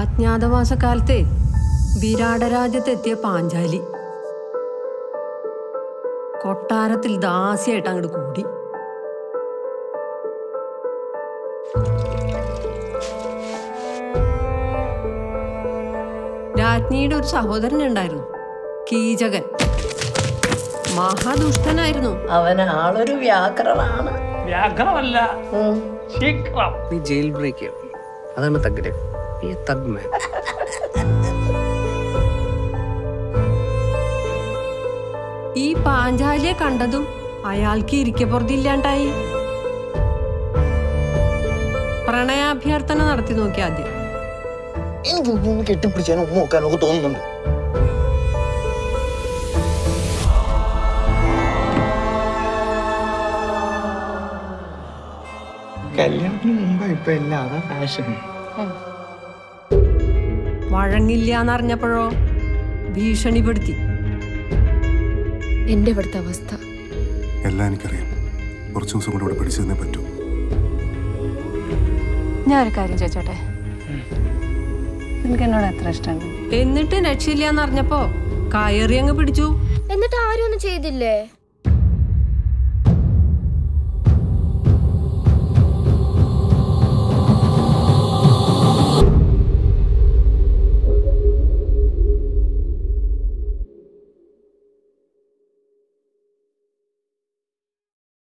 അജ്ഞാതവാസകാലത്തെ വിരാടരാജ്യത്തെത്തിയ പാഞ്ചാലി കൊട്ടാരത്തിൽ ദാസിയായിട്ട് അങ്ങോട്ട് കൂടി രാജ്ഞിയുടെ ഒരു സഹോദരൻ ഉണ്ടായിരുന്നു കീചകൻ മഹാദുഷ്ടനായിരുന്നു അവൻ ആളൊരു വ്യാകരണമാണ് വ്യാഘ്രമല്ല ശീഘ്രം നീ ജയിൽ ബ്രേക്ക് ചെയ്യണം അതാണ് തഗ് ലൈഫ് ഈ തഗ് മാൻ ഈ പാഞ്ചാലിയെ കണ്ടതും അയാൾക്ക് ഇരിക്കപ്പുറത്തില്ലാണ്ടായി പ്രണയാഭ്യർത്ഥന നടത്തി നോക്കി ആദ്യം എനിക്ക് കെട്ടിപ്പിടിച്ചാലും ഉമ്മ നോക്കാനും ഒക്കെ തോന്നുന്നുണ്ട് കല്യാണത്തിന് മുമ്പ് ഇപ്പൊ എല്ലാം അതാ ഫാഷൻ വഴങ്ങില്ല എന്നറിഞ്ഞപ്പോഴോ ഭീഷണിപ്പെടുത്തി എന്റെ ഇവിടുത്തെ അവസ്ഥ എല്ലാം എനിക്കറിയാം കുറച്ച് ദിവസം കൂടെ ഇവിടെ പിടിച്ചു തന്നേ പറ്റൂ ഞാൻ ഒരു കാര്യം ചോദിച്ചോട്ടെ നിനക്ക് എന്നോട് എത്ര ഇഷ്ടമുണ്ട് എന്നിട്ട് രക്ഷയില്ല എന്നറിഞ്ഞപ്പോ കയറി അങ്ങ് പിടിച്ചു എന്നിട്ട് ആരും ഒന്നും ചെയ്തില്ലേ